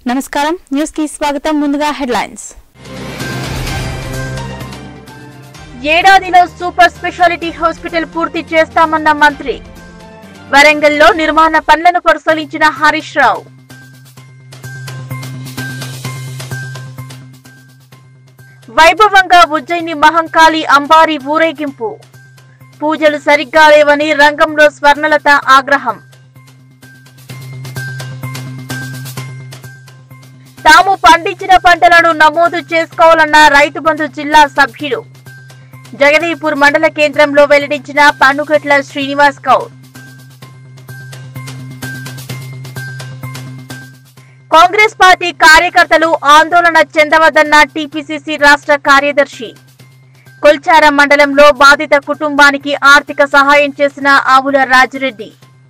నమస్కారం న్యూస్ కి స్వాగతం ముందుగా హెడ్లైన్స్ ఏడాదిలో సూపర్ స్పెషాలిటీ హాస్పిటల్ పూర్తి చేస్తామన్న మంత్రి వరంగల్లో నిర్మాణ పనులను పరిశీలించిన హరీష్ రావు వైభవంగా ఉజ్జయిని మహంకాళి అంబారి ఊరేగింపు పూజలు సరిగ్గా లేవని రంగంలో స్వర్ణలత ఆగ్రహం తాము పండించిన పంటలను నమోదు చేసుకోవాలన్న రైతు బంధు జిల్లా సభ్యుడు జగదీపూర్ మండల కేంద్రంలో వెల్లడించిన పన్నుగట్ల శ్రీనివాస్ గౌడ్ కాంగ్రెస్ పార్టీ కార్యకర్తలు ఆందోళన చెందవద్దన్న టీపీసీసీ రాష్ట్ర కార్యదర్శి కొల్చారం మండలంలో బాధిత కుటుంబానికి ఆర్థిక సహాయం చేసిన ఆవుల రాజిరెడ్డి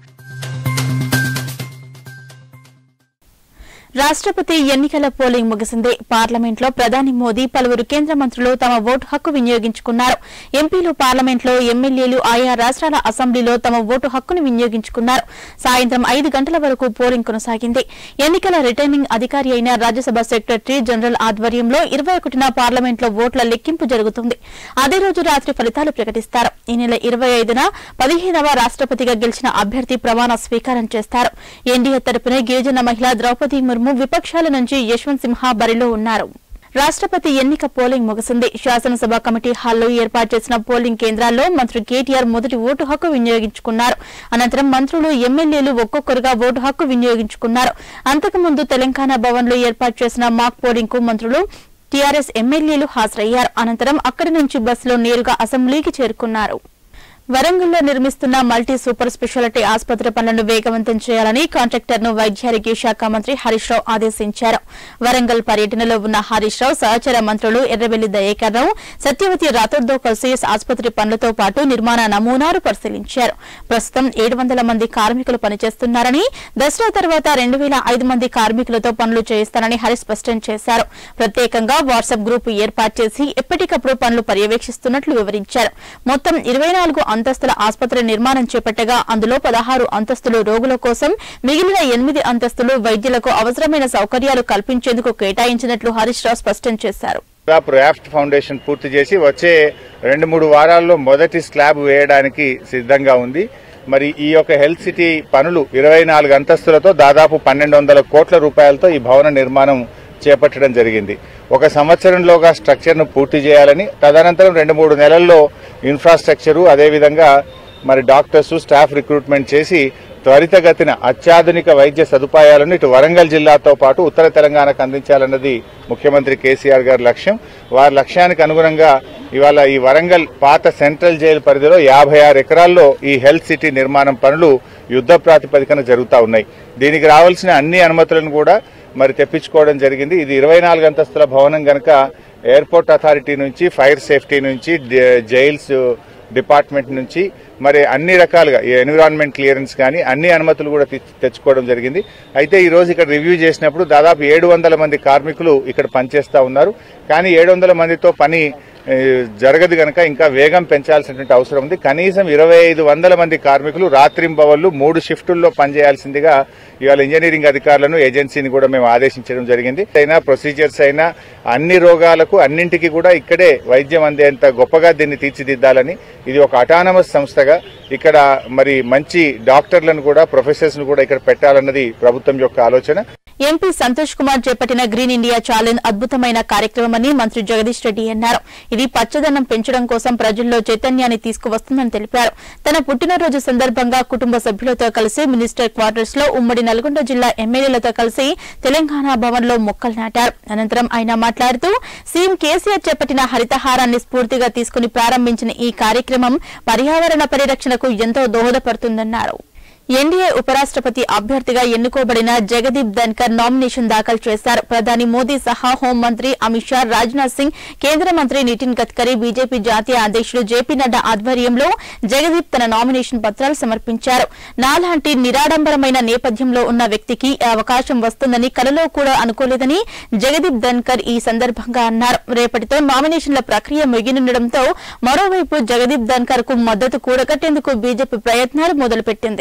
రాష్ట్రపతి ఎన్నికల పోలింగ్ ముగిసింది పార్లమెంట్ లో ప్రధాని మోదీ పలువురు కేంద్ర మంత్రులు తమ ఓటు హక్కు వినియోగించుకున్నారు ఎంపీలు పార్లమెంట్ లో ఎమ్మెల్యేలు ఆయా రాష్ట్రాల అసెంబ్లీలో తమ ఓటు హక్కును వినియోగించుకున్నారు సాయంత్రం ఐదు గంటల వరకు పోలింగ్ కొనసాగింది ఎన్నికల రిటర్నింగ్ అధికారి అయిన రాజ్యసభ సెక్రటరీ జనరల్ ఆధ్వర్యంలో ఇరవై ఒకటిన పార్లమెంట్ లో ఓట్ల లెక్కింపు జరుగుతుంది అదే రోజు రాత్రి ఫలితాలు ప్రకటిస్తారు ఈ నెల ఇరవై ఐదున పదిహేనవ రాష్ట్రపతిగా గెలిచిన అభ్యర్థి ప్రమాణ స్వీకారం చేస్తారు ఎన్డీఏ తరపున గిరిజన మహిళ ద్రౌపది ముర్ము విపక్షాల నుంచి యశ్వంత్ సిన్హా బరిలో ఉన్నారు రాష్ట్రపతి ఎన్నిక పోలింగ్ ముగిసింది శాసనసభ కమిటీ హాల్లో ఏర్పాటు చేసిన పోలింగ్ కేంద్రాల్లో మంత్రి కేటీఆర్ మొదటి ఓటు హక్కు వినియోగించుకున్నారు అనంతరం మంత్రులు ఎమ్మెల్యేలు ఒక్కొక్కరుగా ఓటు హక్కు వినియోగించుకున్నారు అంతకుముందు తెలంగాణ భవన్ లో ఏర్పాటు చేసిన మాక్ పోలింగ్ కు మంత్రులు టీఆర్ఎస్ ఎమ్మెల్యేలు హాజరయ్యారు అనంతరం అక్కడి నుంచి బస్సులో నేరుగా అసెంబ్లీకి చేరుకున్నారు వరంగల్లో నిర్మిస్తున్న మల్టీ సూపర్ స్పెషాలిటీ ఆసుపత్రి పనులను వేగవంతం చేయాలని కాంట్రాక్టర్ ను వైద్యారోగ్య శాఖ మంత్రి హరీష్ రావు ఆదేశించారు వరంగల్ పర్యటనలో ఉన్న హరీష్ రావు సహచర మంత్రులు ఎర్రబెల్లి దయాకర్ రావు సత్యవతి రాథోడ్తో కలిసి ఆసుపత్రి పనులతో పాటు నిర్మాణ నమూనాలు పరిశీలించారు ప్రస్తుతం ఏడు వందల మంది కార్మికులు పనిచేస్తున్నారని దసరా తర్వాత రెండు వేల ఐదు మంది కార్మికులతో పనులు చేయిస్తారని హరీష్ స్పష్టం చేశారు ప్రత్యేకంగా వాట్సాప్ గ్రూపు ఏర్పాటు చేసి ఎప్పటికప్పుడు పనులు పర్యవేక్షిస్తున్నట్లు వివరించారు మొత్తం ఇరవై నాలుగు అంతస్తుల ఆసుపత్రి నిర్మాణం చేపట్టగా అందులో పదహారు అంతస్తులు రోగుల కోసం మిగిలిన ఎనిమిది అంతస్తులు వైద్యులకు అవసరమైన సౌకర్యాలు కల్పించేందుకు కేటాయించినట్లు హరీష్ రావు స్పష్టం చేశారు దాదాపు రాఫ్ట్ ఫౌండేషన్ పూర్తి చేసి వచ్చే రెండు మూడు వారాల్లో మొదటి స్లాబ్ వేయడానికి సిద్ధంగా ఉంది మరి ఈ యొక్క హెల్త్ సిటీ పనులు ఇరవై నాలుగు అంతస్తులతో దాదాపు పన్నెండు వందల కోట్ల రూపాయలతో ఈ భవన నిర్మాణం చేపట్టడం జరిగింది ఒక సంవత్సరంలోగా స్ట్రక్చర్ను పూర్తి చేయాలని తదనంతరం రెండు మూడు నెలల్లో ఇన్ఫ్రాస్ట్రక్చరు అదేవిధంగా మరి డాక్టర్స్ స్టాఫ్ రిక్రూట్మెంట్ చేసి త్వరితగతిన అత్యాధునిక వైద్య సదుపాయాలను ఇటు వరంగల్ జిల్లాతో పాటు ఉత్తర తెలంగాణకు అందించాలన్నది ముఖ్యమంత్రి కేసీఆర్ గారి లక్ష్యం వారి లక్ష్యానికి అనుగుణంగా ఇవాళ ఈ వరంగల్ పాత సెంట్రల్ జైలు పరిధిలో యాభై ఆరు ఎకరాల్లో ఈ హెల్త్ సిటీ నిర్మాణం పనులు యుద్ధ ప్రాతిపదికన జరుగుతూ ఉన్నాయి దీనికి రావాల్సిన అన్ని అనుమతులను కూడా మరి తెప్పించుకోవడం జరిగింది ఇది ఇరవై నాలుగు అంతస్తుల భవనం గనక ఎయిర్పోర్ట్ అథారిటీ నుంచి ఫైర్ సేఫ్టీ నుంచి డి- జైల్స్ డిపార్ట్మెంట్ నుంచి మరి అన్ని రకాలుగా ఈ ఎన్విరాన్మెంట్ క్లియరెన్స్ కానీ అన్ని అనుమతులు కూడా తెచ్చు- తెచ్చుకోవడం జరిగింది అయితే ఈ రోజు ఇక్కడ రివ్యూ చేసినప్పుడు దాదాపు ఏడు వందల మంది కార్మికులు ఇక్కడ పనిచేస్తా ఉన్నారు కానీ ఏడు వందల మందితో పని ఏ, జరగదు గనక ఇంకా వేగం పెంచాల్సినటువంటి అవసరం ఉంది కనీసం ఇరవై ఐదు వందల మంది కార్మికులు రాత్రింబవళ్లు మూడు షిఫ్టుల్లో పనిచేయాల్సిందిగా ఇవాళ ఇంజనీరింగ్ అధికారులను ఏజెన్సీని కూడా మేము ఆదేశించడం జరిగింది అయినా ప్రొసీజర్స్ అయినా అన్ని రోగాలకు అన్నింటికి కూడా ఇక్కడే వైద్యం అందేంత గొప్పగా దీన్ని తీర్చిదిద్దాలని ఇది ఒక అటానమస్ సంస్థగా ఇక్కడ మరి మంచి డాక్టర్లను కూడా ప్రొఫెసర్స్ ను కూడా ఇక్కడ పెట్టాలన్నది ప్రభుత్వం యొక్క ఆలోచన ఎంపీ సంతోష్ కుమార్ చేపట్టిన గ్రీన్ ఇండియా ఛాలెంజ్ అద్భుతమైన కార్యక్రమమని మంత్రి జగదీష్ రెడ్డి అన్నారు ఇది పచ్చదనం పెంచడం కోసం ప్రజల్లో చైతన్యాన్ని తీసుకువస్తుందని తెలిపారు తన పుట్టినరోజు సందర్భంగా కుటుంబ సభ్యులతో కలిసి మినిస్టర్ క్వార్టర్స్ లో ఉమ్మడి నల్గొండ జిల్లా ఎమ్మెల్యేలతో కలిసి తెలంగాణ భవన్ లో మొక్కలు నాటారు అనంతరం ఆయన మాట్లాడుతూ సీఎం కేసీఆర్ చేపట్టిన హరితహారాన్ని స్ఫూర్తిగా తీసుకుని ప్రారంభించిన ఈ కార్యక్రమం పర్యావరణ పరిరక్షణకు ఎంతో దోహదపడుతుందన్నారు ఎన్డీఏ ఉపరాష్ట్రపతి అభ్యర్థిగా ఎన్నుకోబడిన జగదీప్ ధన్కర్ నామినేషన్ దాఖలు చేశారు ప్రధాని మోదీ సహా హోంమంత్రి అమిత్ షా రాజ్నాథ్ సింగ్ కేంద్ర మంత్రి నితిన్ గడ్కరీ బీజేపీ జాతీయ అధ్యక్షుడు జేపీ నడ్డా ఆధ్వర్యంలో జగదీప్ తన నామినేషన్ పత్రాలు సమర్పించారు నాలాంటి నిరాడంబరమైన నేపథ్యంలో ఉన్న వ్యక్తికి ఈ అవకాశం వస్తుందని కలలో కూడా అనుకోలేదని జగదీప్ ధన్కర్ ఈ సందర్భంగా అన్నారు రేపటితో నామినేషన్ల ప్రక్రియ ముగినుండటంతో మరోవైపు జగదీప్ ధన్కర్ కు మద్దతు కూడగట్టేందుకు బీజేపీ ప్రయత్నాలు మొదలుపెట్టింది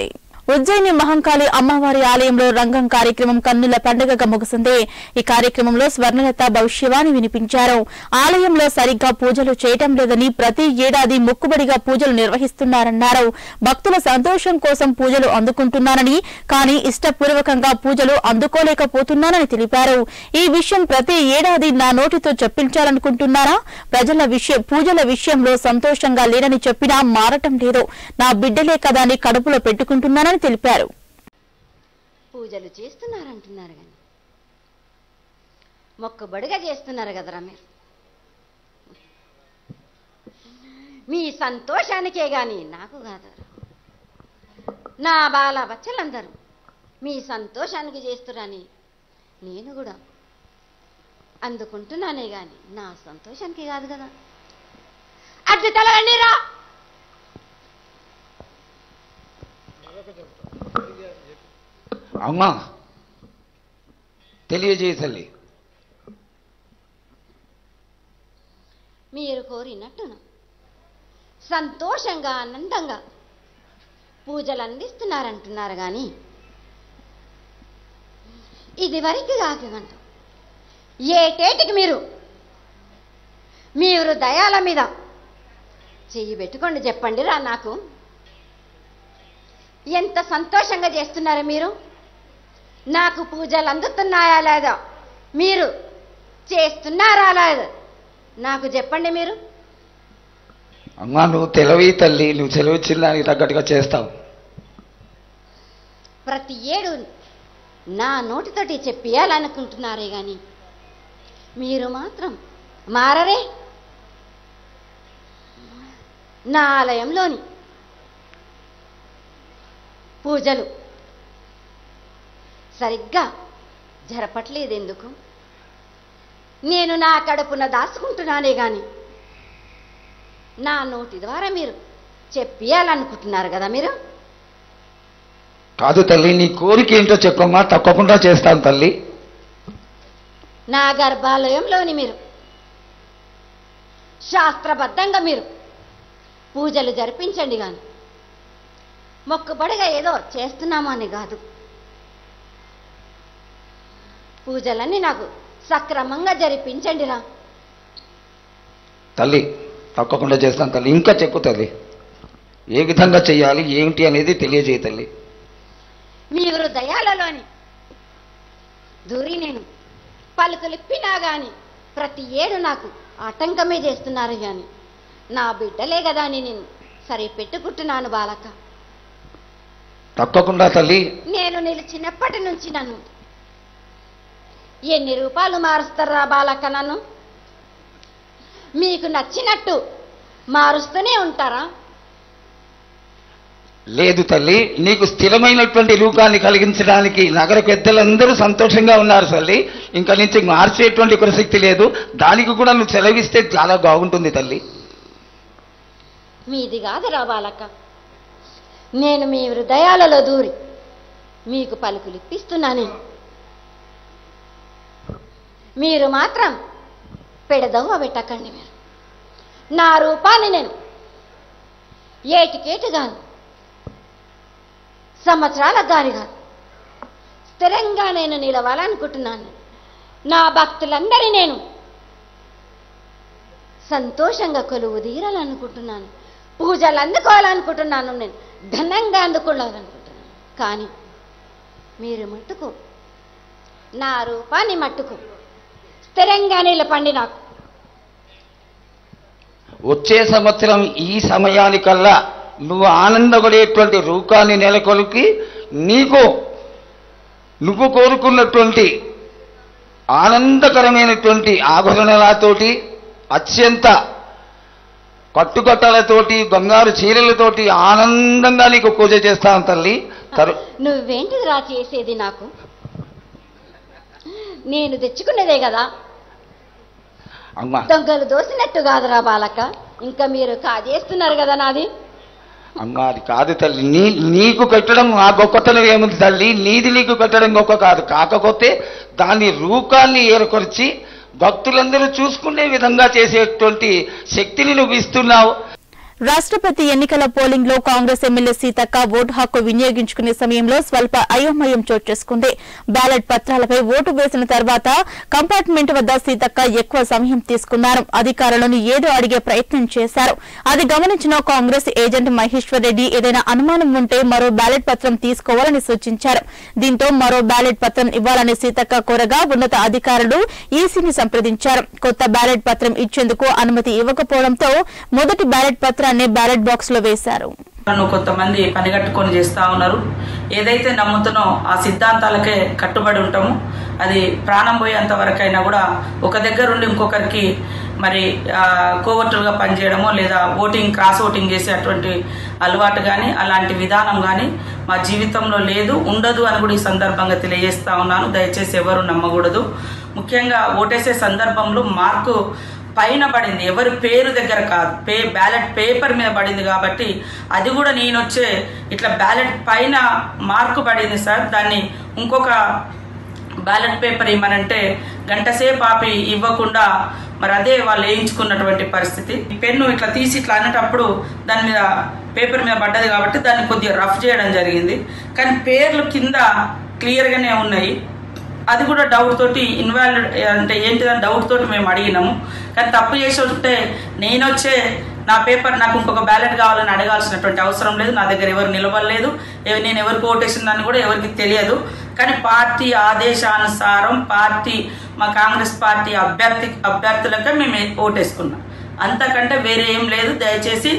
ఉజ్జయిని మహంకాళి అమ్మవారి ఆలయంలో రంగం కార్యక్రమం కన్నుల పండుగగా ముగిసింది ఈ కార్యక్రమంలో స్వర్ణలత భవిష్యవాణి వినిపించారు ఆలయంలో సరిగ్గా పూజలు చేయటం లేదని ప్రతి ఏడాది మొక్కుబడిగా పూజలు నిర్వహిస్తున్నారన్నారు భక్తుల సంతోషం కోసం పూజలు అందుకుంటున్నానని కానీ ఇష్టపూర్వకంగా పూజలు అందుకోలేకపోతున్నానని తెలిపారు ఈ విషయం ప్రతి ఏడాది నా నోటితో చెప్పించాలనుకుంటున్నారా ప్రజల విషయం పూజల విషయంలో సంతోషంగా లేనని చెప్పినా మారటం లేదు నా బిడ్డలే కదా అని కడుపులో పెట్టుకుంటున్నానని తెలిపారు పూజలు చేస్తున్నారంటున్నారు కానీ మొక్కబడిగా చేస్తున్నారు కదరా మీరు మీ సంతోషానికే గాని నాకు కాదరా నా బాల బచ్చలందరూ మీ సంతోషానికి చేస్తురని నేను కూడా అందుకుంటున్నానే గాని నా సంతోషానికి కాదు కదా అడ్డు తలగండి రా అమ్మా తెలియజేయ తల్లి మీరు కోరినట్టున సంతోషంగా ఆనందంగా పూజలు అందిస్తున్నారంటున్నారు కానీ ఇది వరకు కాకంట ఏటేటికి మీరు మీరు దయాల మీద చెయ్యి పెట్టుకోండి చెప్పండి రా నాకు ఎంత సంతోషంగా చేస్తున్నారు మీరు నాకు పూజలు అందుతున్నాయా లేదా మీరు చేస్తున్నారా లేదా నాకు చెప్పండి మీరు అమ్మా నువ్వు తెలివి తల్లి నువ్వు సెలవిచ్చిన దానికి తగ్గట్టుగా చేస్తావు ప్రతి ఏడు నా నోటితోటి చెప్పియాలనుకుంటున్నారే గాని మీరు మాత్రం మారరే నా ఆలయంలోని పూజలు సరిగ్గా జరపట్లేదు ఎందుకు నేను నా కడుపున దాచుకుంటున్నానే గాని నా నోటి ద్వారా మీరు చెప్పియాలనుకుంటున్నారు కదా మీరు కాదు తల్లి నీ కోరిక ఏంటో చెప్పమ్మా తప్పకుండా చేస్తాను తల్లి నా గర్భాలయంలోని మీరు శాస్త్రబద్ధంగా మీరు పూజలు జరిపించండి గాని మొక్కుబడిగా ఏదో చేస్తున్నాము అని కాదు పూజలన్నీ నాకు సక్రమంగా జరిపించండి రా తల్లి తప్పకుండా చేస్తాను తల్లి ఇంకా చెప్పు తల్లి ఏ విధంగా చేయాలి ఏమిటి అనేది తెలియజేయ తల్లి మీ హృదయాలలోని దూరి నేను పలుకులిప్పినా గాని ప్రతి ఏడు నాకు ఆటంకమే చేస్తున్నారు గాని నా బిడ్డలే కదా అని నేను సరే పెట్టుకుంటున్నాను బాలక తప్పకుండా తల్లి నేను నిలిచినప్పటి నుంచి నన్ను ఎన్ని రూపాయలు మారుస్తారా బాలక నన్ను మీకు నచ్చినట్టు మారుస్తూనే ఉంటారా లేదు తల్లి నీకు స్థిరమైనటువంటి రూపాన్ని కలిగించడానికి నగర పెద్దలందరూ సంతోషంగా ఉన్నారు తల్లి ఇంకా నుంచి మార్చేటువంటి ప్రసక్తి లేదు దానికి కూడా నువ్వు సెలవిస్తే చాలా బాగుంటుంది తల్లి మీది కాదురా బాలక నేను మీ హృదయాలలో దూరి మీకు పలుకులు ఇప్పిస్తున్నానే మీరు మాత్రం పెడదవ్వ పెట్టకండి మీరు నా రూపాన్ని నేను ఏటికేటుగాను సంవత్సరాలకు గాని కాదు స్థిరంగా నేను నిలవాలనుకుంటున్నాను నా భక్తులందరి నేను సంతోషంగా కొలువు తీరాలనుకుంటున్నాను పూజలు అందుకోవాలనుకుంటున్నాను నేను ఘనంగా అందుకోవాలనుకుంటున్నాను కానీ మీరు మట్టుకు నా రూపాన్ని మట్టుకు స్థిరంగా నిలపండి నాకు వచ్చే సంవత్సరం ఈ సమయానికల్లా నువ్వు ఆనందపడేటువంటి రూపాన్ని నెలకొల్పి నీకు నువ్వు కోరుకున్నటువంటి ఆనందకరమైనటువంటి ఆభరణాలతోటి అత్యంత కట్టుకట్టలతోటి బంగారు చీరలతోటి ఆనందంగా నీకు పూజ చేస్తాను తల్లి తరు నువ్వేంటిది రా చేసేది నాకు నేను తెచ్చుకున్నదే కదా అమ్మా దొంగలు దోసినట్టు కాదురా బాలక ఇంకా మీరు కాజేస్తున్నారు కదా నాది అమ్మా అది కాదు తల్లి నీ నీకు కట్టడం ఆ గొప్పతనం ఏముంది తల్లి నీది నీకు కట్టడం గొప్ప కాదు కాకపోతే దాని రూపాన్ని ఏర్పరిచి భక్తులందరూ చూసుకునే విధంగా చేసేటువంటి శక్తిని నువ్వు ఇస్తున్నావు రాష్ట్రపతి ఎన్నికల పోలింగ్ లో కాంగ్రెస్ ఎమ్మెల్యే సీతక్క ఓటు హక్కు వినియోగించుకునే సమయంలో స్వల్ప అయోమయం చోటు చేసుకుంది బ్యాలెట్ పత్రాలపై ఓటు వేసిన తర్వాత కంపార్ట్మెంట్ వద్ద సీతక్క ఎక్కువ సమయం తీసుకున్నారు అధికారులను ఏదో అడిగే ప్రయత్నం చేశారు అది గమనించిన కాంగ్రెస్ ఏజెంట్ మహేశ్వర్ రెడ్డి ఏదైనా అనుమానం ఉంటే మరో బ్యాలెట్ పత్రం తీసుకోవాలని సూచించారు దీంతో మరో బ్యాలెట్ పత్రం ఇవ్వాలని సీతక్క కోరగా ఉన్నత అధికారులు ఈసీని సంప్రదించారు కొత్త బ్యాలెట్ పత్రం ఇచ్చేందుకు అనుమతి ఇవ్వకపోవడంతో మొదటి బ్యాలెట్ పత్రాన్ని బ్యాలెట్ బాక్స్ లో వేశారు ను కొంతమంది పనిగట్టుకొని చేస్తూ ఉన్నారు ఏదైతే నమ్ముతున్నో ఆ సిద్ధాంతాలకే కట్టుబడి ఉంటాము అది ప్రాణం పోయేంత వరకైనా కూడా ఒక దగ్గర ఉండి ఇంకొకరికి మరి ఆ, కోవర్టులుగా పనిచేయడమో లేదా ఓటింగ్ క్రాస్ ఓటింగ్ చేసే అటువంటి అలవాటు కానీ అలాంటి విధానం కానీ మా జీవితంలో లేదు ఉండదు అని కూడా ఈ సందర్భంగా తెలియజేస్తా ఉన్నాను దయచేసి ఎవరు నమ్మకూడదు ముఖ్యంగా ఓటేసే సందర్భంలో మార్కు పైన పడింది ఎవరి పేరు దగ్గర కాదు పే బ్యాలెట్ పేపర్ మీద పడింది కాబట్టి అది కూడా నేను వచ్చే ఇట్లా బ్యాలెట్ పైన మార్కు పడింది సార్ దాన్ని ఇంకొక బ్యాలెట్ పేపర్ ఇవ్వమనంటే గంట సేపు ఆపి ఇవ్వకుండా మరి అదే వాళ్ళు వేయించుకున్నటువంటి పరిస్థితి ఈ పెన్ను ఇట్లా తీసి ఇట్లా అనేటప్పుడు దాని మీద పేపర్ మీద పడ్డది కాబట్టి దాన్ని కొద్దిగా రఫ్ చేయడం జరిగింది కానీ పేర్లు కింద క్లియర్గానే ఉన్నాయి అది కూడా డౌట్ తోటి ఇన్వాల్వ్ అంటే ఏంటిదని డౌట్ తోటి మేము అడిగినాము కానీ తప్పు చేసి ఉంటే నేను వచ్చే నా పేపర్ నాకు ఇంకొక బ్యాలెట్ కావాలని అడగాల్సినటువంటి అవసరం లేదు నా దగ్గర ఎవరు నిలవలేదు ఎవ- నేను ఎవరికి ఓటేసిందని కూడా ఎవరికి తెలియదు కానీ పార్టీ ఆదేశానుసారం పార్టీ మా కాంగ్రెస్ పార్టీ అభ్యర్థి అభ్యర్థులకే మేము ఓటేసుకున్నాం అంతకంటే వేరే ఏం లేదు దయచేసి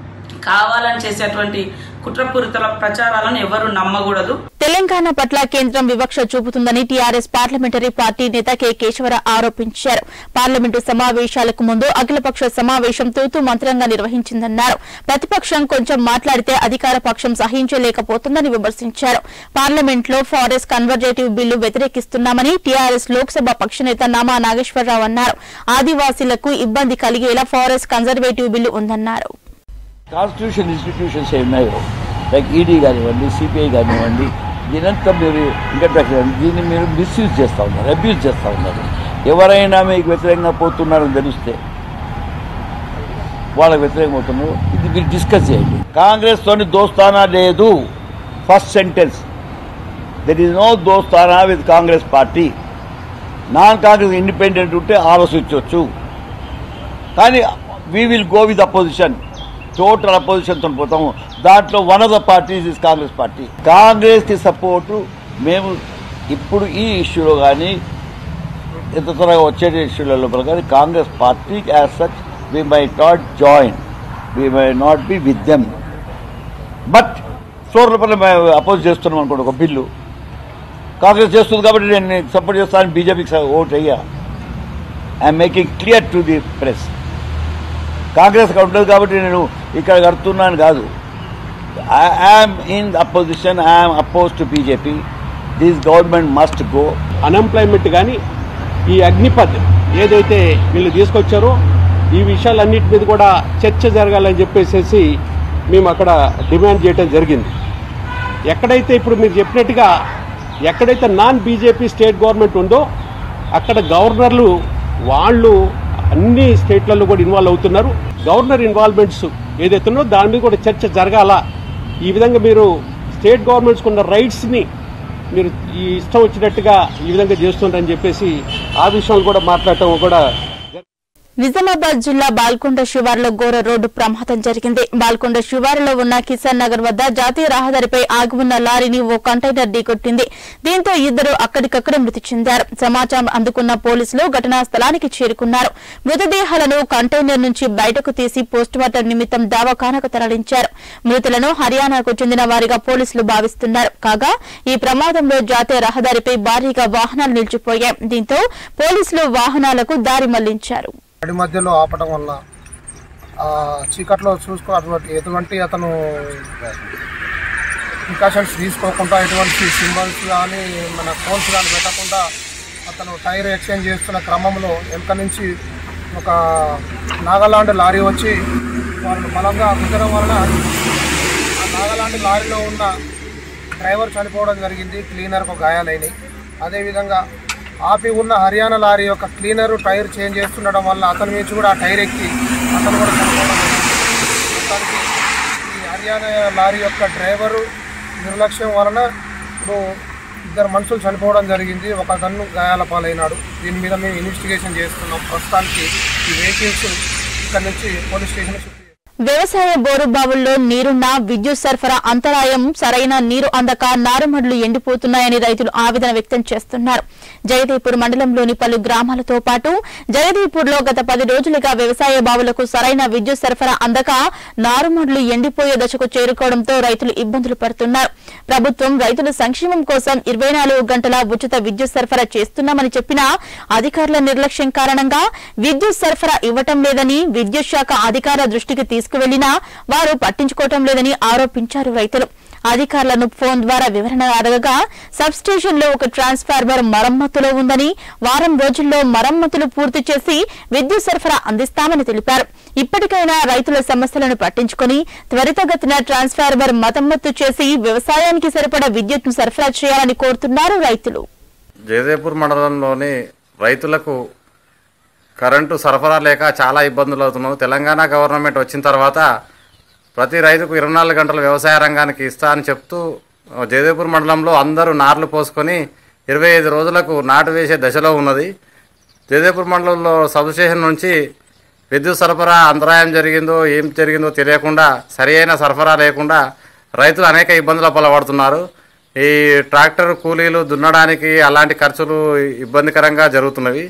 కావాలని చేసేటువంటి కుట్రపూరిత ప్రచారాలను ఎవరు నమ్మకూడదు తెలంగాణ పట్ల కేంద్రం వివక్ష చూపుతుందని టీఆర్ఎస్ పార్లమెంటరీ పార్టీ నేత కె కేశవర ఆరోపించారు పార్లమెంటు సమావేశాలకు ముందు అఖిలపక్ష సమావేశం తూతూ మంత్రంగా నిర్వహించిందన్నారు ప్రతిపక్షం కొంచెం మాట్లాడితే అధికార పక్షం సహించలేకపోతుందని విమర్శించారు పార్లమెంట్ లో ఫారెస్ట్ కన్వర్జేటివ్ బిల్లు వ్యతిరేకిస్తున్నామని టీఆర్ఎస్ లోక్సభ పక్షనేత నామా నాగేశ్వరరావు అన్నారు ఆదివాసీలకు ఇబ్బంది కలిగేలా ఫారెస్ట్ కన్జర్వేటివ్ బిల్లు ఉందన్నారు కాన్స్టిట్యూషన్ ఇన్స్టిట్యూషన్స్ ఏ ఉన్నాయో లైక్ ఈడీ కానివ్వండి సిపిఐ కానివ్వండి దీనంతా మీరు ఇన్కమ్ ట్యాక్స్ కానివ్వండి, దీన్ని మీరు మిస్యూజ్ చేస్తూ ఉన్నారు అబ్యూజ్ చేస్తూ ఉన్నారు ఎవరైనా మీకు వ్యతిరేకంగా పోతున్నారని తెలిస్తే వాళ్ళకి వ్యతిరేకంగా పోతున్నారు ఇది మీరు డిస్కస్ చేయండి కాంగ్రెస్ తోని దోస్తానా లేదు first sentence there is no దోస్తానా with Congress party non Congress independent ఉంటే ఆలోచించవచ్చు కానీ we will go with opposition total అపోజిషన్తో పోతాము దాంట్లో one of the parties is Congress party కాంగ్రెస్కి సపోర్టు మేము ఇప్పుడు ఈ ఇష్యూలో కానీ ఎంత త్వరగా వచ్చే ఇష్యూలలో కానీ Congress party as such we may not join we may not be with them but floor లోపల మేము అపోజ్ చేస్తున్నాం అనుకోండి ఒక బిల్లు కాంగ్రెస్ చేస్తుంది కాబట్టి నేను సపోర్ట్ చేస్తాను బీజేపీకి ఓట్ అయ్యా I'm making clear to the press Congress ఉంటుంది కాబట్టి నేను ఇక్కడ కడుతున్నాను కాదు I'm in opposition I'm oppose to BJP this government must go unemployment కానీ ఈ అగ్నిపథ్ ఏదైతే వీళ్ళు తీసుకొచ్చారో ఈ విషయాలన్నిటి మీద కూడా చర్చ జరగాలని చెప్పేసి మేము అక్కడ డిమాండ్ చేయడం జరిగింది ఎక్కడైతే ఇప్పుడు మీరు చెప్పినట్టుగా ఎక్కడైతే నాన్ బీజేపీ స్టేట్ గవర్నమెంట్ ఉందో అక్కడ గవర్నర్లు వాళ్ళు అన్ని స్టేట్లలో కూడా ఇన్వాల్వ్ అవుతున్నారు గవర్నర్ ఇన్వాల్వ్మెంట్స్ ఏదైతే ఉన్నో దాని మీద కూడా చర్చ జరగాల ఈ విధంగా మీరు స్టేట్ గవర్నమెంట్స్కి ఉన్న రైట్స్ని మీరు ఈ ఇష్టం వచ్చినట్టుగా ఈ విధంగా చేస్తున్నారని చెప్పేసి ఆ విషయాలు కూడా మాట్లాడటం కూడా నిజామాబాద్ జిల్లా బాల్కొండ శివారులో ఘోర రోడ్డు ప్రమాదం జరిగింది బాల్కొండ శివారులో ఉన్న కిసాన్ నగర్ వద్ద జాతీయ రహదారిపై ఆగి ఉన్న లారీని ఓ కంటైనర్ ఢీకొట్టింది దీంతో ఇద్దరు అక్కడికక్కడే మృతి చెందారు సమాచారం అందుకున్న పోలీసులు ఘటనా స్థలానికి చేరుకున్నారు మృతదేహాలను కంటైనర్ నుంచి బయటకు తీసి పోస్టుమార్టం నిమిత్తం దవాఖానకు తరలించారు మృతులను హర్యానాకు చెందిన వారిగా పోలీసులు భావిస్తున్నారు కాగా ఈ ప్రమాదంలో జాతీయ రహదారిపై భారీగా వాహనాలు నిలిచిపోయాయి దీంతో పోలీసులు వాహనాలకు దారి మళ్లించారు నడి మధ్యలో ఆపడం వల్ల ఆ, చీకట్లో చూసుకో అటువంటి ఎటువంటి అతను ప్రికాషన్స్ తీసుకోకుండా ఎటువంటి సింబల్స్ కానీ మన ఫోన్స్ కానీ పెట్టకుండా అతను టైర్ ఎక్స్చేంజ్ చేస్తున్న క్రమంలో వెనక నుంచి ఒక నాగాలాండ్ లారీ వచ్చి వాళ్ళు బలంగా గుద్దడం వలన ఆ నాగాలాండ్ లారీలో ఉన్న డ్రైవర్ చనిపోవడం జరిగింది క్లీనర్కు గాయాలైనవి అదేవిధంగా ఆపి ఉన్న హర్యానా లారీ యొక్క క్లీనర్ టైర్ చేంజ్ చేస్తుండడం వల్ల అతని నుంచి కూడా ఆ టైర్ ఎక్కి అతను కూడా చనిపోవడం జరిగింది. అనే లారీ యొక్క డ్రైవరు నిర్లక్ష్యం వలన ఇప్పుడు ఇద్దరు మనుషులు చనిపోవడం జరిగింది ఒక తన్ను గాయాల పాలైనాడు దీని మీద మేము ఇన్వెస్టిగేషన్ చేస్తున్నాం ప్రస్తుతానికి ఈ వెహికల్స్ ఇక్కడ నుంచి పోలీస్ స్టేషన్ షిఫ్ట్ వ్యవసాయ బోరు బావుల్లో నీరున్నా విద్యుత్ సరఫరా అంతరాయం సరైన నీరు అందక నారుమడులు ఎండిపోతున్నాయని రైతులు ఆవేదన వ్యక్తం చేస్తున్నారు జగదీపూర్ మండలంలోని పలు గ్రామాలతో పాటు జగదీపూర్ లో గత పది రోజులుగా వ్యవసాయ బావులకు సరైన విద్యుత్ సరఫరా అందక నారుమడులు ఎండిపోయే దశకు చేరుకోవడంతో రైతులు ఇబ్బందులు పడుతున్నారు ప్రభుత్వం రైతుల సంక్షేమం కోసం ఇరవై నాలుగు గంటల ఉచిత విద్యుత్ సరఫరా చేస్తున్నామని చెప్పినా అధికారుల నిర్లక్ష్యం కారణంగా విద్యుత్ సరఫరా ఇవ్వటం లేదని విద్యుత్ శాఖ అధికారుల దృష్టికి తీసుకువెళ్లినా వారు పట్టించుకోవటం లేదని ఆరోపించారు రైతులు అధికారులను ఫోన్ ద్వారా వివరణ అడగగా సబ్ స్టేషన్ లో ఒక ట్రాన్స్ఫార్మర్ మరమ్మతులో ఉందని వారం రోజుల్లో మరమ్మతులు పూర్తి చేసి విద్యుత్ సరఫరా అందిస్తామని తెలిపారు ఇప్పటికైనా రైతుల సమస్యలను పట్టించుకుని త్వరితగతిన ట్రాన్స్ఫార్మర్ మరమ్మతు చేసి వ్యవసాయానికి సరిపడా విద్యుత్ను సరఫరా చేయాలని కోరుతున్నారు రైతులు జయదేపూర్ మండలంలోని రైతులకు కరెంటు సరఫరా లేక చాలా ఇబ్బందులు అవుతున్నాం తెలంగాణ గవర్నమెంట్ వచ్చిన తర్వాత ప్రతి రైతుకు ఇరవై నాలుగు గంటల వ్యవసాయ రంగానికి ఇస్తా అని చెప్తూ జయదేపూర్ మండలంలో అందరూ నార్లు పోసుకొని ఇరవై ఐదు రోజులకు నాటు వేసే దశలో ఉన్నది జయదేపూర్ మండలంలో సబ్ స్టేషన్ నుంచి విద్యుత్ సరఫరా అంతరాయం జరిగిందో ఏం జరిగిందో తెలియకుండా సరి అయిన సరఫరా లేకుండా రైతులు అనేక ఇబ్బందుల పాల్పడుతున్నారు ఈ ట్రాక్టర్ కూలీలు దున్నడానికి అలాంటి ఖర్చులు ఇబ్బందికరంగా జరుగుతున్నవి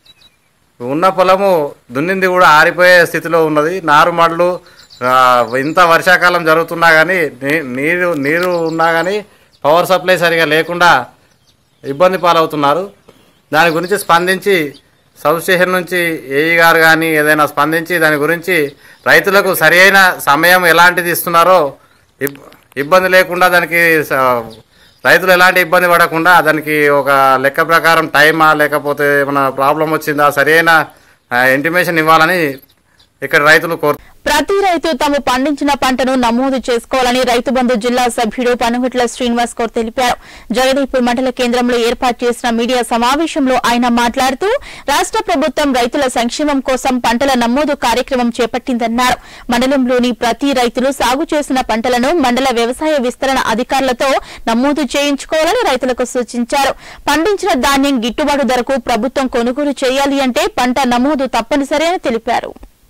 ఉన్న పొలము దున్నింది కూడా ఆరిపోయే స్థితిలో ఉన్నది నారుమడులు ఆ, ఇంత వర్షాకాలం జరుగుతున్నా కానీ నీ- నీరు నీరు ఉన్నా కానీ పవర్ సప్లై సరిగా లేకుండా ఇబ్బంది పాలవుతున్నారు దాని గురించి స్పందించి సబ్ స్టేషన్ నుంచి ఏఈ గారు కానీ ఏదైనా స్పందించి దాని గురించి రైతులకు సరి అయిన సమయం ఎలాంటిది ఇస్తున్నారో ఇబ్- ఇబ్బంది లేకుండా దానికి స- రైతులు ఎలాంటి ఇబ్బంది పడకుండా దానికి ఒక లెక్క ప్రకారం టైమా లేకపోతే ఏమైనా ప్రాబ్లం వచ్చిందా సరి అయిన ఇంటిమేషన్ ఇవ్వాలని ఇక్కడ రైతులు కోరు ప్రతి రైతు తాము పండించిన పంటను నమోదు చేసుకోవాలని రైతు బంధు జిల్లా సభ్యుడు పనుగుట్ల శ్రీనివాస్ కౌర్ తెలిపారు జగదీపూర్ మండల కేంద్రంలో ఏర్పాటు చేసిన మీడియా సమావేశంలో ఆయన మాట్లాడుతూ రాష్ట ప్రభుత్వం రైతుల సంక్షేమం కోసం పంటల నమోదు కార్యక్రమం చేపట్టిందన్నారు మండలంలోని ప్రతి రైతులు సాగు చేసిన పంటలను మండల వ్యవసాయ విస్తరణ అధికారులతో నమోదు చేయించుకోవాలని రైతులకు సూచించారు పండించిన ధాన్యం గిట్టుబాటు ధరకు ప్రభుత్వం కొనుగోలు చేయాలి అంటే పంట నమోదు తప్పనిసరి అని తెలిపారు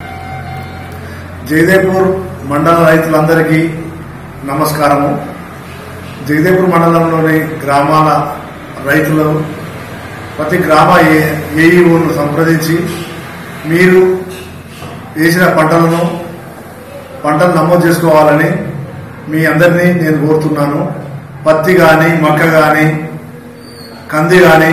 జయదేపూర్ మండల రైతులందరికీ నమస్కారము జయదేపూర్ మండలంలోని గ్రామాల రైతులు ప్రతి గ్రామ ఏ- ఏఈఓను సంప్రదించి మీరు వేసిన పంటలను పంటలు నమోదు చేసుకోవాలని మీ అందరినీ నేను కోరుతున్నాను పత్తి కానీ మక్క కానీ కంది కానీ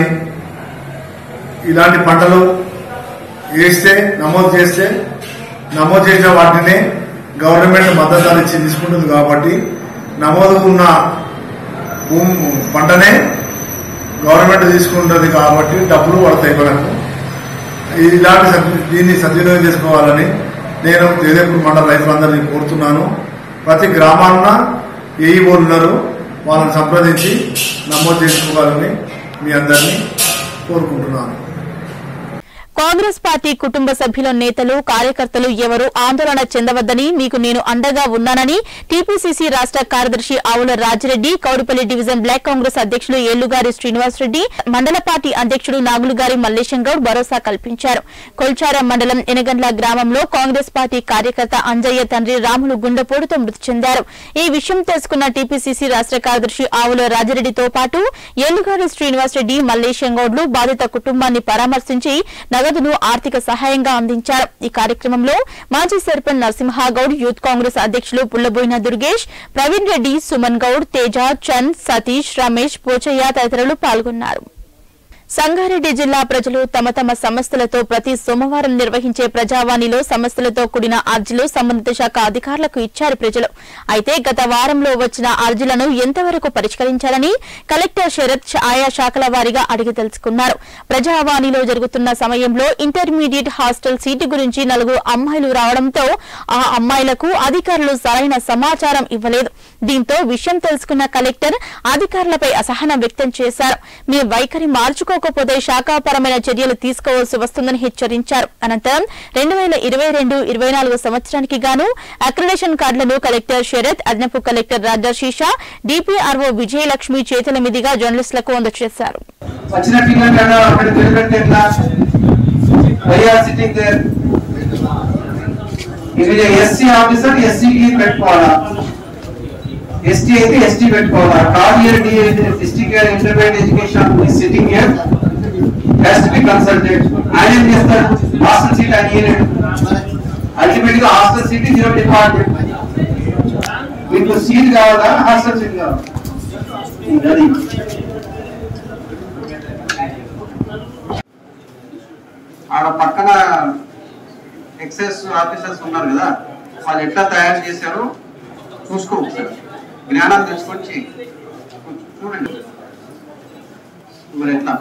ఇలాంటి పంటలు వేస్తే నమోదు చేస్తే నమోదు చేసిన వాటిని గవర్నమెంట్ మద్దతు ధర ఇచ్చి తీసుకుంటుంది కాబట్టి నమోదు ఉన్న భూమి పంటనే గవర్నమెంట్ తీసుకుంటుంది కాబట్టి డబ్బులు పడతాయి మనకు ఇలాంటి సద్- దీన్ని సద్వినియోగం చేసుకోవాలని నేను జయదేపూర్ మండల రైతులందరినీ కోరుతున్నాను ప్రతి గ్రామాన్న ఏఈఓలు ఉన్నారు వాళ్ళని సంప్రదించి నమోదు చేసుకోవాలని మీ అందరినీ కోరుకుంటున్నాను కాంగ్రెస్ పార్టీ కుటుంబ సభ్యుల నేతలు కార్యకర్తలు ఎవరు ఆందోళన చెందవద్దని మీకు నేను అండగా ఉన్నానని టీపీసీసీ రాష్ట కార్యదర్శి ఆవుల రాజిరెడ్డి కౌడిపల్లి డివిజన్ బ్లాక్ కాంగ్రెస్ అధ్యక్షులు ఏళ్లుగారి శ్రీనివాసరెడ్డి మండల పార్టీ అధ్యక్షుడు నాగులుగారి మల్లేశం గౌడ్ భరోసా కల్పించారు కొల్చారం మండలం ఎనగండ్ల గ్రామంలో కాంగ్రెస్ పార్టీ కార్యకర్త అంజయ్య తండ్రి రాములు గుండెపోటుతో మృతి చెందారు ఈ విషయం తెలుసుకున్న టీపీసీసీ రాష్ట కార్యదర్శి ఆవుల రాజిరెడ్డితో పాటు ఏళ్లుగారి శ్రీనివాసరెడ్డి మల్లేశం గౌడ్లు బాధిత కుటుంబాన్ని పరామర్శించి నగదును ఆర్థిక సహాయంగా అందించారు ఈ కార్యక్రమంలో మాజీ సర్పంచ్ నరసింహగౌడ్ యూత్ కాంగ్రెస్ అధ్యక్షులు పుల్లబోయిన దుర్గేష్ ప్రవీణ్ రెడ్డి సుమన్ గౌడ్ తేజ చంద్ సతీష్ రమేష్ పోచయ్య తదితరులు పాల్గొన్నారు సంగారెడ్డి జిల్లా ప్రజలు తమ తమ సమస్యలతో ప్రతి సోమవారం నిర్వహించే ప్రజావాణిలో సమస్యలతో కూడిన అర్జీలు సంబంధిత శాఖ అధికారులకు ఇచ్చారు ప్రజలు అయితే గత వారంలో వచ్చిన అర్జీలను ఎంతవరకు పరిష్కరించాలని కలెక్టర్ శరత్ ఆయా శాఖల వారీగా అడిగి తెలుసుకున్నారు ప్రజావాణిలో జరుగుతున్న సమయంలో ఇంటర్మీడియట్ హాస్టల్ సీటు గురించి నలుగురు అమ్మాయిలు రావడంతో ఆ అమ్మాయిలకు అధికారులు సరైన సమాచారం ఇవ్వలేదు దీంతో విషయం తెలుసుకున్న కలెక్టర్ అధికారులపై అసహనం వ్యక్తం చేశారు మీ వైఖరి మార్చుకోక తీసుకోకపోతే శాఖాపరమైన చర్యలు తీసుకోవాల్సి వస్తుందని హెచ్చరించారు అనంతరం రెండు వేల ఇరవై రెండు ఇరవై నాలుగు సంవత్సరానికి గాను అక్రిడేషన్ కార్డులను కలెక్టర్ శరత్ అదనపు కలెక్టర్ రాజా శీషా డిపిఆర్ఓ విజయలక్ష్మి చేతుల మీదుగా జర్నలిస్టులకు అందజేశారు వచ్చిన పిల్లలు అక్కడ నిలబెడితే ఎట్లా వైఆర్ సిట్టింగ్ దేర్ ఇది ఎస్సీ ఆఫీసర్ ఎస్సీకి పెట్టుకోవాలా ఎస్టీ అయితే ఎస్టీ పెట్టుకోవాలా third year district year intermediate education sitting year has to be consulted ఆయన ఏం చేస్తాడు హాస్టల్ సీట్ ఆయన ఇయ్యలేడు అల్టిమేట్ గా హాస్టల్ సీట్ జీరో డిపార్ట్మెంట్ మీకు సీట్ కావాలా హాస్టల్ సీట్ కావాలా అది ఆడ పక్కన ఎక్సైజ్ ఆఫీసర్స్ ఉన్నారు కదా వాళ్ళు ఎట్లా తయారు చేశారో చూసుకో ఒకసారి జ్ఞానం తెచ్చుకొని చెయ్యి. చూడండి మరి ఎట్లా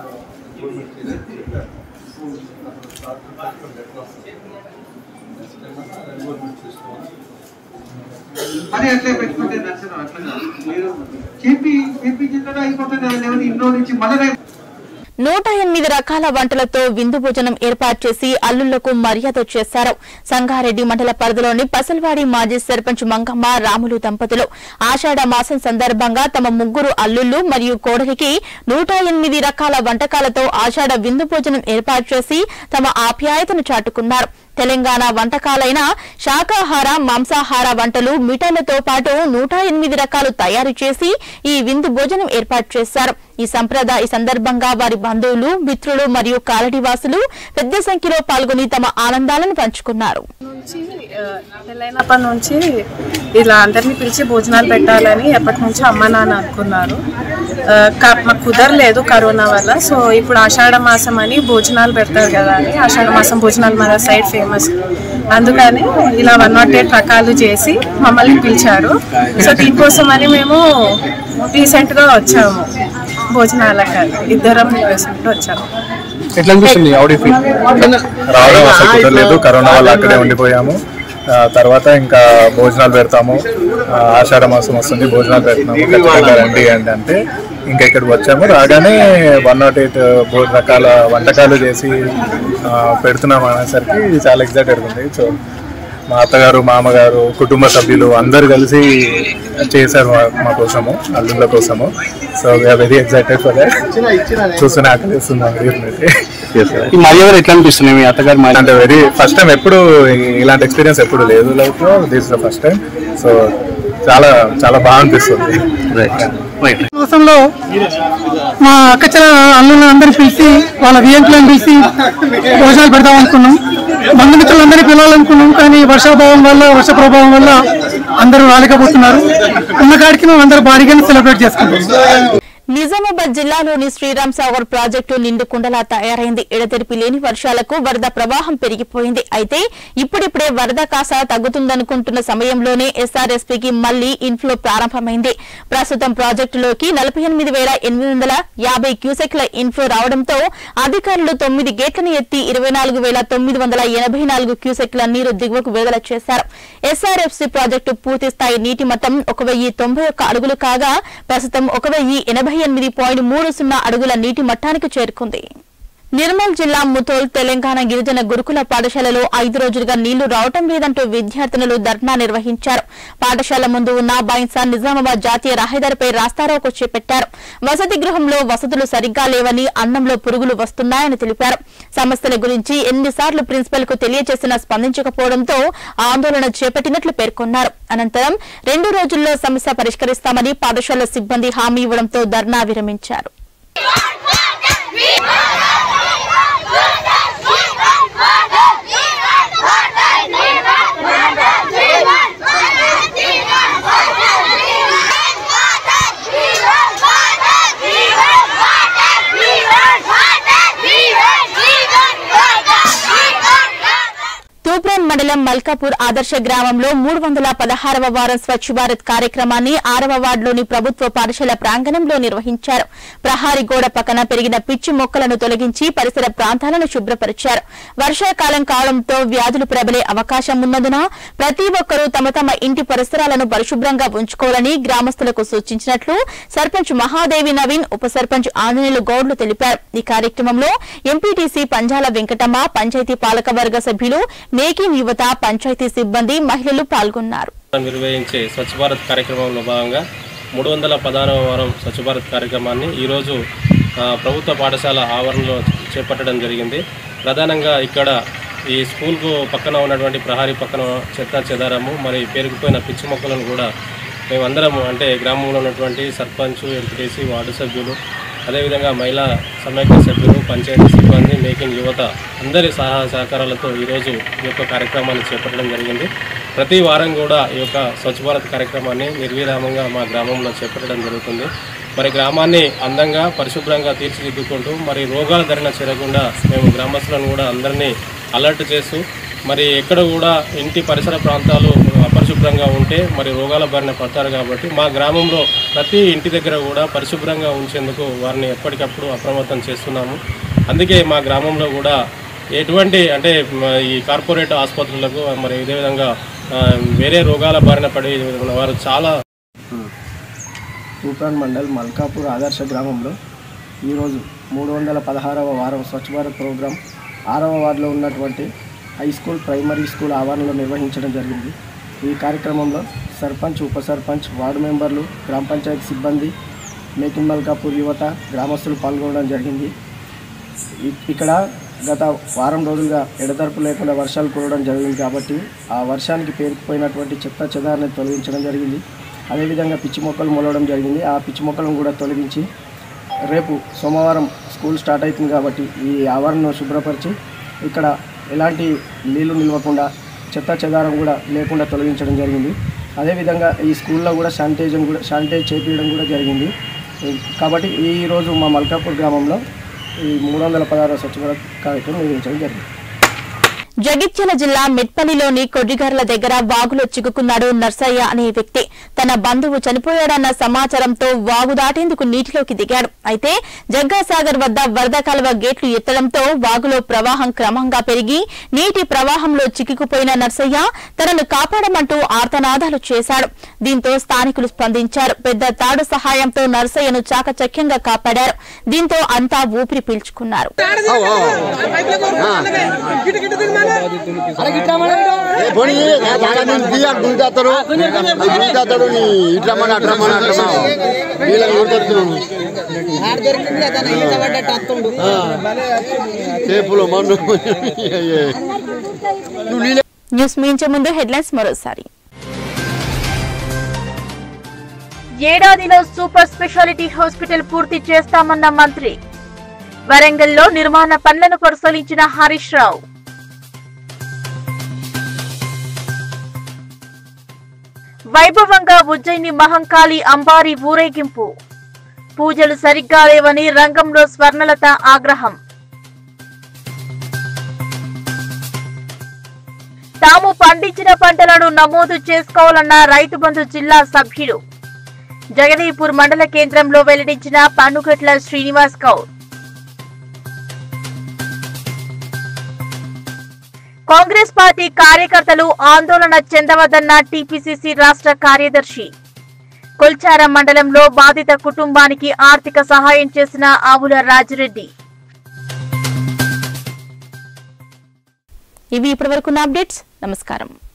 మరి ఎట్లా పెట్టుకుంటే నచ్చడం అట్లా కాదు. మీరు చెప్పి చెప్పి జిల్లాలో అయిపోతుంది కదా లేకపోతే ఇంట్లో నుంచి మళ్ళీ రేపు నూట ఎనిమిది రకాల వంటలతో విందు భోజనం ఏర్పాటు చేసి అల్లుళ్లకు మర్యాద చేశారు సంగారెడ్డి మండల పరిధిలోని పసల్వాడి మాజీ సర్పంచ్ మంగమ్మ రాములు దంపతులు ఆషాఢ మాసం సందర్భంగా తమ ముగ్గురు అల్లుళ్లు మరియు కోడలికి నూట ఎనిమిది రకాల వంటకాలతో ఆషాఢ విందు భోజనం ఏర్పాటు చేసి తమ ఆప్యాయతను చాటుకున్నారు తెలంగాణ వంటకాలైన శాకాహార మాంసాహార వంటలు మిఠాయిలతో పాటు నూట ఎనిమిది రకాలు తయారు చేసి ఈ విందు భోజనం ఏర్పాటు చేశారు ఈ సంప్రదాయ సందర్భంగా వారి బంధువులు మిత్రులు మరియు కాలడివాసులు పెద్ద సంఖ్యలో పాల్గొని తమ ఆనందాలను పంచుకున్నారు నుంచి ఆ, పెళ్ళైనప్పటి నుంచి ఇలా అందరినీ పిలిచి భోజనాలు పెట్టాలని ఎప్పటి నుంచో అమ్మ నాన్న అనుకున్నారు ఆ, క- మాకు కుదరలేదు కరోనా వల్ల సో ఇప్పుడు ఆషాఢ మాసం అని భోజనాలు పెడతారు కదా అని ఆషాఢ మాసం భోజనాలు మన సైడ్ ఫేమస్ అందుకని ఇలా వన్ నాట్ ఎయిట్ రకాలు చేసి మమ్మల్ని పిలిచారు సో దీనికోసం అని మేము రీసెంట్గా వచ్చాము భోజనాలకు ఇద్దరం వేసుకుంటూ వచ్చాము ఎట్లా అనిపిస్తుంది ఆడియో రావడం అసలు కుదరలేదు కరోనా వల్ల అక్కడే ఉండిపోయాము ఆ, తర్వాత ఇంకా భోజనాలు పెడతాము ఆ, ఆషాఢ మాసం వస్తుంది భోజనాలు పెడతాము ఖచ్చితంగా రండి అండి అంటే ఇంకా ఇక్కడికి వచ్చాము రాగానే వన్ నాట్ ఎయిట్ రకాల వంటకాలు చేసి ఆ, పెడుతున్నాం అనేసరికి చాలా ఎగ్జైటెడ్ ఉంది సో మా అత్తగారు మామగారు కుటుంబ సభ్యులు అందరు కలిసి చేశారు మా- మా కోసము అల్లుళ్ళ కోసము so we are very excited for that చూస్తూనే ఆకలిస్తుంది ఈ మర్యాదలు ఎట్లా అనిపిస్తున్నాయి మీ అత్తగారి మర్యాద అంటే వెరీ ఫస్ట్ టైం ఎప్పుడు ఇలాంటి ఎక్స్పీరియన్స్ ఎప్పుడు లేదు లైఫ్ లో this the first time so చాలా చాలా బాగా అనిపిస్తుంది మాసంలో మా అక్కచెల అల్లులను అందరినీ పిలిచి వాళ్ళ వియంకులను పిలిచి భోజనాలు పెడదాం అనుకున్నాం బంధుమిత్రులందరినీ పిలవాలనుకున్నాం కానీ వర్షాభావం వల్ల వర్ష ప్రభావం వల్ల అందరూ రాలేకపోతున్నారు ఉన్న కాడికి మేము అందరూ భారీగానే సెలబ్రేట్ చేసుకుంటాం నిజామాబాద్ జిల్లాలోని శ్రీరామ్ సాగర్ ప్రాజెక్టు నిండు కుండలా తయారైంది ఎడతెరిపి లేని వర్షాలకు వరద ప్రవాహం పెరిగిపోయింది అయితే ఇప్పుడిప్పుడే వరద కాస తగ్గుతుందనుకుంటున్న సమయంలోనే ఎస్ఆర్ఎస్పీకి మళ్లీ ఇన్ఫ్లో ప్రారంభమైంది ప్రస్తుతం ప్రాజెక్టులోకి నలభై ఎనిమిది వేల ఎనిమిది వందల యాభై క్యూసెక్ల ఇన్ఫ్లో రావడంతో అధికారులు తొమ్మిది గేట్లను ఎత్తి ఇరవై నాలుగు వేల తొమ్మిది వందల ఎనభై నాలుగు క్యూసెక్ల నీరు దిగువకు విడుదల చేశారు ఎస్ఆర్ఎఫ్సి ప్రాజెక్టు పూర్తి స్థాయి నీటి మట్టం ఒక వెయ్యి తొంభై ఒక్క అడుగులు కాగా ప్రస్తుతం ఒక వెయ్యి ఎనభై ఎనిమిది పాయింట్ మూడు సున్నా అడుగుల నీటి మట్టానికి చేరుకుంది నిర్మల్ జిల్లా ముథోల్ తెలంగాణ గిరిజన గురుకుల పాఠశాలలో ఐదు రోజులుగా నీళ్లు రావటం లేదంటూ విద్యార్థినులు ధర్నా నిర్వహించారు పాఠశాల ముందు ఉన్న బైన్సా నిజామాబాద్ జాతీయ రహదారిపై రాస్తారోకో చేపట్టారు వసతి గృహంలో వసతులు సరిగ్గా లేవని అన్నంలో పురుగులు వస్తున్నాయని తెలిపారు సమస్యల గురించి ఎన్నిసార్లు ప్రిన్సిపల్ కు తెలియజేసినా స్పందించకపోవడంతో ఆందోళన చేపట్టినట్లు పేర్కొన్నారు అనంతరం రెండు రోజుల్లో సమస్య పరిష్కరిస్తామని పాఠశాల సిబ్బంది హామీ ఇవ్వడంతో ధర్నా విరమించారు తూప్రాన్ మండలం మల్క మల్కాపూర్ ఆదర్శ గ్రామంలో మూడు వందల పదహారవ వారం స్వచ్ఛ భారత్ కార్యక్రమాన్ని ఆరవ వార్డులోని ప్రభుత్వ పాఠశాల ప్రాంగణంలో నిర్వహించారు ప్రహారీ గోడ పక్కన పెరిగిన పిచ్చి మొక్కలను తొలగించి పరిసర ప్రాంతాలను శుభ్రపరిచారు వర్షాకాలం కావడంతో వ్యాధులు ప్రబలే అవకాశం ఉన్నందున ప్రతి ఒక్కరూ తమ తమ ఇంటి పరిసరాలను పరిశుభ్రంగా ఉంచుకోవాలని గ్రామస్తులకు సూచించినట్లు సర్పంచ్ మహాదేవి నవీన్ ఉప సర్పంచ్ ఆంజనేయులు గౌడ్లు తెలిపారు ఈ కార్యక్రమంలో ఎంపీటీసీ పంజాల వెంకటమ్మ పంచాయతీ పాలకవర్గ సభ్యులు మేకింగ్ యువత పంచాయతీ సిబ్బంది మహిళలు పాల్గొన్నారు నిర్వహించే స్వచ్ఛ భారత్ కార్యక్రమంలో భాగంగా మూడు వందల పదహారవ వారం స్వచ్ఛ భారత్ కార్యక్రమాన్ని ఈరోజు ఆ, ప్రభుత్వ పాఠశాల ఆవరణలో చేపట్టడం జరిగింది ప్రధానంగా ఇక్కడ ఈ స్కూల్కు పక్కన ఉన్నటువంటి ప్రహారీ పక్కన చెత్త చెదారము మరి పేరుకుపోయిన పిచ్చి మొక్కలను కూడా మేమందరము అంటే గ్రామంలో ఉన్నటువంటి సర్పంచ్ ఎంపీటీసీ వార్డు సభ్యులు అదేవిధంగా మహిళా సమైక్య సభ్యులు పంచాయతీ సిబ్బంది మేకింగ్ యువత అందరి సహాయ సహకారాలతో ఈరోజు ఈ యొక్క కార్యక్రమాన్ని చేపట్టడం జరిగింది ప్రతి వారం కూడా ఈ యొక్క స్వచ్ఛ భారత్ కార్యక్రమాన్ని నిర్విరామంగా మా గ్రామంలో చేపట్టడం జరుగుతుంది మరి గ్రామాన్ని అందంగా పరిశుభ్రంగా తీర్చిదిద్దుకుంటూ మరి రోగాల ధరణ చేరకుండా మేము గ్రామస్తులను కూడా అందరినీ అలర్ట్ చేస్తూ మరి ఎక్కడ కూడా ఇంటి పరిసర ప్రాంతాలు అపరిశుభ్రంగా ఉంటే మరి రోగాల బారిన పడతారు కాబట్టి మా గ్రామంలో ప్రతి ఇంటి దగ్గర కూడా పరిశుభ్రంగా ఉంచేందుకు వారిని ఎప్పటికప్పుడు అప్రమత్తం చేస్తున్నాము అందుకే మా గ్రామంలో కూడా ఎటువంటి అంటే మ- ఈ కార్పొరేట్ ఆసుపత్రులకు మరి ఇదే విధంగా ఆ, వేరే రోగాల బారిన పడి వారు చాలా తూప్రాన్ మండల్ మల్కాపూర్ ఆదర్శ గ్రామంలో ఈరోజు మూడు వందల పదహారవ వారం స్వచ్ఛ భారత్ ప్రోగ్రాం ఆరవ వార్డులో ఉన్నటువంటి హై స్కూల్ ప్రైమరీ స్కూల్ ఆవరణలో నిర్వహించడం జరిగింది ఈ కార్యక్రమంలో సర్పంచ్ ఉప సర్పంచ్ వార్డు మెంబర్లు గ్రామ పంచాయతీ సిబ్బంది మేకింగ్ మల్కాపూర్ యువత గ్రామస్తులు పాల్గొనడం జరిగింది ఇ- ఇక్కడ గత వారం రోజులుగా ఎడతెరపు లేకుండా వర్షాలు కురవడం జరిగింది కాబట్టి ఆ వర్షానికి పేరుకుపోయినటువంటి చెత్త చెదారాన్ని తొలగించడం జరిగింది అదేవిధంగా పిచ్చి మొక్కలు మొలవడం జరిగింది ఆ పిచ్చి మొక్కలను కూడా తొలగించి రేపు సోమవారం స్కూల్ స్టార్ట్ అవుతుంది కాబట్టి ఈ ఆవరణను శుభ్రపరిచి ఇక్కడ ఎలాంటి నీళ్లు నిల్వకుండా చెత్త చెదారం కూడా లేకుండా తొలగించడం జరిగింది అదేవిధంగా ఈ స్కూల్లో కూడా శానిటైజన్ కూడా శానిటైజ్ చేపించడం కూడా జరిగింది ఈ- కాబట్టి ఈరోజు మా మల్కాపూర్ గ్రామంలో ఈ మూడు వందల పదహారు స్వచ్ఛ భారత్ కార్యక్రమం నిర్వహించడం జరిగింది జగిత్యాల జిల్లా మెట్పల్లిలోని కొడ్డిగర్ల దగ్గర వాగులో చిక్కుకున్నాడు నర్సయ్య అనే వ్యక్తి తన బంధువు చనిపోయాడన్న సమాచారంతో వాగు దాటేందుకు నీటిలోకి దిగాడు అయితే జగ్గాసాగర్ వద్ద వరద కాలువ గేట్లు ఎత్తడంతో వాగులో ప్రవాహం క్రమంగా పెరిగి నీటి ప్రవాహంలో చిక్కుకుపోయిన నర్సయ్య తనను కాపాడమంటూ ఆర్తనాదాలు చేశాడు దీంతో స్థానికులు స్పందించారు పెద్ద తాడు సహాయంతో నర్సయ్యను చాకచక్యంగా కాపాడారు దీంతో అంతా ఊపిరి పీల్చుకున్నారు చేపులు మన్ను న్యూస్ ముగించే ముందు హెడ్లైన్స్ మరోసారి ఏడాదిలో సూపర్ స్పెషాలిటీ హాస్పిటల్ పూర్తి చేస్తామన్న మంత్రి వరంగల్లో నిర్మాణ పనులను పరిశీలించిన హరీష్ రావు వైభవంగా ఉజ్జయిని మహంకాళి అంబారి ఊరేగింపు పూజలు సరిగ్గా లేవని రంగంలో స్వర్ణలత ఆగ్రహం తాము పండించిన పంటలను నమోదు చేసుకోవాలన్న రైతు బంధు జిల్లా సభ్యులు జగదీపూర్ మండల కేంద్రంలో వెల్లడించిన పన్నుగట్ల శ్రీనివాస్ గౌడ్ కాంగ్రెస్ పార్టీ కార్యకర్తలు ఆందోళన చెందవద్దన్న టీపీసీసీ రాష్ట్ర కార్యదర్శి కొల్చారం మండలంలో బాధిత కుటుంబానికి ఆర్థిక సహాయం చేసిన ఆవుల రాజిరెడ్డి ఇవి ఇప్పటివరకున్న అప్డేట్స్ నమస్కారం